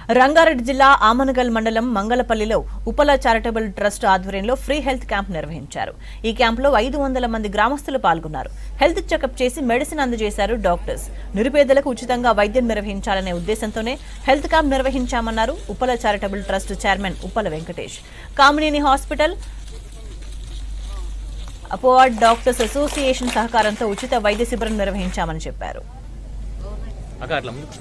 రంగారెడ్డి జిల్లా ఆమనగల్ మండలం మంగళపల్లిలో ఉపల చారిటబుల్ ట్రస్ట్ ఆధ్వర్యంలో ఫ్రీ హెల్త్ క్యాంప్ నిర్వహించారు ఈ క్యాంపులో ఐదు వందల మంది గ్రామస్తులు పాల్గొన్నారు హెల్త్ చెకప్ చేసి మెడిసిన్ అందజేశారు డాక్టర్స్ నిరుపేదలకు ఉచితంగా వైద్యం నిర్వహించాలనే ఉద్దేశంతోనే హెల్త్ క్యాంప్ నిర్వహించామన్నారు Upala charitable trust chairman Uppala Venkatesh Kamineni hospital అపోవార్డ్ డాక్టర్స్ అసోసియేషన్ సహకారంతో ఉచిత వైద్య శిబిరం నిర్వహించామని చెప్పారు అక్క అట్లా ముందు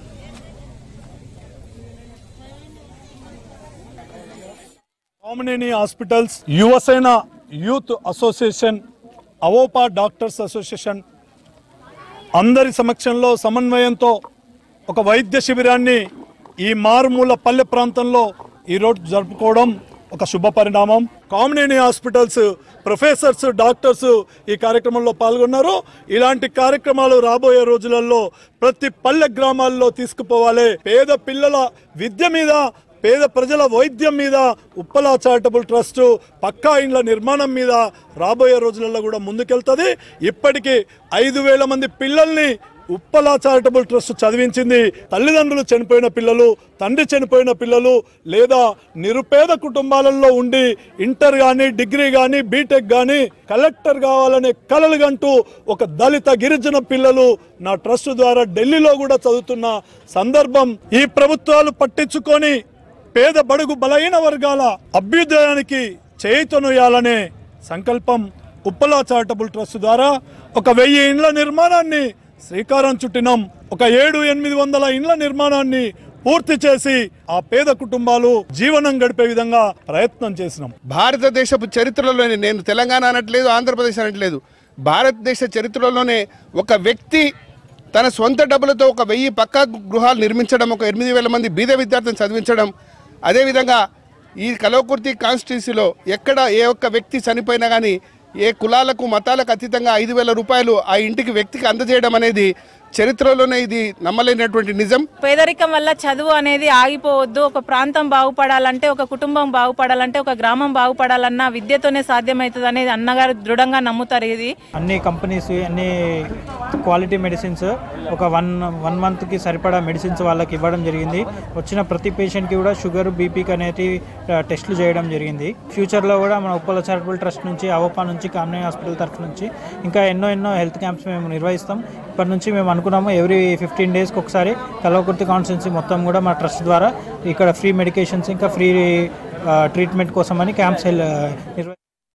Kamineni hospitals Yuvasena youth association Avopa doctors association అందరి సమక్షంలో సమన్వయంతో ఒక వైద్య శిబిరాన్ని ఈ మారుమూల పల్లె ప్రాంతంలో ఈరోజు జరుపుకోవడం ఒక శుభ పరిణామం కామినేని హాస్పిటల్స్ ప్రొఫెసర్స్ డాక్టర్స్ ఈ కార్యక్రమంలో పాల్గొన్నారు ఇలాంటి కార్యక్రమాలు రాబోయే రోజులలో ప్రతి పల్లె గ్రామాల్లో తీసుకుపోవాలి పేద పిల్లల విద్య మీద పేద ప్రజల వైద్యం మీద ఉప్పలా చారిటబుల్ ట్రస్ట్ పక్కా ఇండ్ల నిర్మాణం మీద రాబోయే రోజులలో కూడా ముందుకెళ్తుంది ఇప్పటికీ ఐదు వేల మంది పిల్లల్ని ఉప్పలా చారిటబుల్ ట్రస్ట్ చదివించింది తల్లిదండ్రులు చనిపోయిన పిల్లలు తండ్రి చనిపోయిన పిల్లలు లేదా నిరుపేద కుటుంబాలలో ఉండి ఇంటర్ కానీ డిగ్రీ కానీ బీటెక్ కానీ కలెక్టర్ కావాలనే కలలు గంటూ ఒక దళిత గిరిజన పిల్లలు నా ట్రస్ట్ ద్వారా ఢిల్లీలో కూడా చదువుతున్న సందర్భం ఈ ప్రభుత్వాలు పట్టించుకొని పేద బడుగు బలహీన వర్గాల అభ్యుదయానికి చేయుతనుయాలనే సంకల్పం ఉప్పలా చారిటబుల్ ట్రస్ట్ ద్వారా ఒక వెయ్యి ఇండ్ల నిర్మాణాన్ని శ్రీకారం చుట్టినాం ఒక ఏడు ఎనిమిది వందల ఇండ్ల నిర్మాణాన్ని పూర్తి చేసి ఆ పేద కుటుంబాలు జీవనం గడిపే విధంగా ప్రయత్నం చేసినాం భారతదేశపు చరిత్రలోనే నేను తెలంగాణ అనట్లేదు ఆంధ్రప్రదేశ్ అనట్లేదు భారతదేశ చరిత్రలోనే ఒక వ్యక్తి తన సొంత డబ్బులతో ఒక వెయ్యి పక్కా గృహాలు నిర్మించడం ఒక ఎనిమిది వేల మంది బీద విద్యార్థులను చదివించడం అదేవిధంగా ఈ కలవకుర్తి కాన్స్టిట్యూన్సీలో ఎక్కడ ఏ ఒక్క వ్యక్తి చనిపోయినా కానీ ఏ కులాలకు మతాలకు అతీతంగా ఐదు వేల రూపాయలు ఆ ఇంటికి వ్యక్తికి అందజేయడం అనేది చరిత్రలోనే ఇది నమ్మలేనటువంటి నిజం పేదరికం వల్ల చదువు అనేది ఆగిపోవద్దు ఒక ప్రాంతం బాగుపడాలంటే ఒక కుటుంబం బాగుపడాలంటే ఒక గ్రామం బాగుపడాలన్నా విద్యతోనే సాధ్యమవుతుంది అనేది అన్నగారు దృఢంగా నమ్ముతారు ఇది అన్ని కంపెనీస్ అన్ని క్వాలిటీ మెడిసిన్స్ ఒక వన్ వన్ మంత్కి సరిపడా మెడిసిన్స్ వాళ్ళకి ఇవ్వడం జరిగింది వచ్చిన ప్రతి పేషెంట్కి కూడా షుగర్ బీపీకి అనేది ఆ, టెస్టులు చేయడం జరిగింది ఫ్యూచర్లో కూడా మన ఉప్పల చారిటబుల్ ట్రస్ట్ నుంచి అవపా నుంచి కామినీ హాస్పిటల్ తరఫు నుంచి ఇంకా ఎన్నో ఎన్నో హెల్త్ క్యాంప్స్ మేము నిర్వహిస్తాం ఇప్పటి నుంచి మేము అనుకున్నాము ఎవ్రీ ఫిఫ్టీన్ డేస్కి ఒకసారి కలవకుర్తి కాన్స్టిట్యున్సీ మొత్తం కూడా మా ట్రస్ట్ ద్వారా ఇక్కడ ఫ్రీ మెడికేషన్స్ ఇంకా ఫ్రీ ట్రీట్మెంట్ కోసమని క్యాంప్స్ నిర్వహిస్తాం